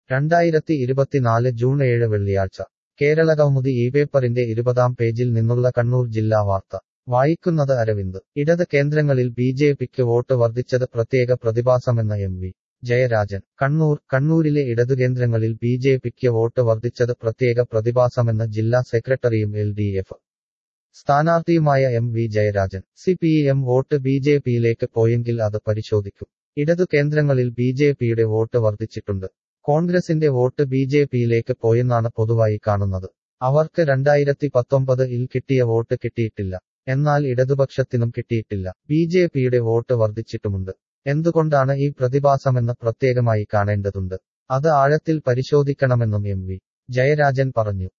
രണ്ടായിരത്തി ഇരുപത്തിനാല് ജൂൺ ഏഴ് വെള്ളിയാഴ്ച കേരളകൗമുദി ഈ പേപ്പറിന്റെ ഇരുപതാം പേജിൽ നിന്നുള്ള കണ്ണൂർ ജില്ലാ വാർത്ത വായിക്കുന്നത് അരവിന്ദ് ഇടത് കേന്ദ്രങ്ങളിൽ ബി ജെ പിക്ക് വോട്ട് വർദ്ധിച്ചത് പ്രത്യേക പ്രതിഭാസമെന്ന എം വി ജയരാജൻ കണ്ണൂർ കണ്ണൂരിലെ ഇടതുകേന്ദ്രങ്ങളിൽ ബി ജെ പിക്ക് വോട്ട് വർദ്ധിച്ചത് പ്രത്യേക പ്രതിഭാസമെന്ന് ജില്ലാ സെക്രട്ടറിയും എൽ ഡി എഫ് സ്ഥാനാർത്ഥിയുമായ M V Jayarajan C P M vote B J പിയിലേക്ക് പോയെങ്കിൽ അത് പരിശോധിക്കും ഇടതു കേന്ദ്രങ്ങളിൽ ബി ജെ പിയുടെ വോട്ട് വർദ്ധിച്ചിട്ടുണ്ട് കോൺഗ്രസിന്റെ വോട്ട് ബി ജെ പിയിലേക്ക് പോയെന്നാണ് പൊതുവായി കാണുന്നത് അവർക്ക് രണ്ടായിരത്തി പത്തൊമ്പത് ഇൽ കിട്ടിയ വോട്ട് കിട്ടിയിട്ടില്ല എന്നാൽ ഇടതുപക്ഷത്തിനും കിട്ടിയിട്ടില്ല ബി ജെ പിയുടെ വോട്ട് വർദ്ധിച്ചിട്ടുമുണ്ട് എന്തുകൊണ്ടാണ് ഈ പ്രതിഭാസമെന്ന് പ്രത്യേകമായി കാണേണ്ടതുണ്ട് അത് ആഴത്തിൽ പരിശോധിക്കണമെന്നും എം വി ജയരാജൻ പറഞ്ഞു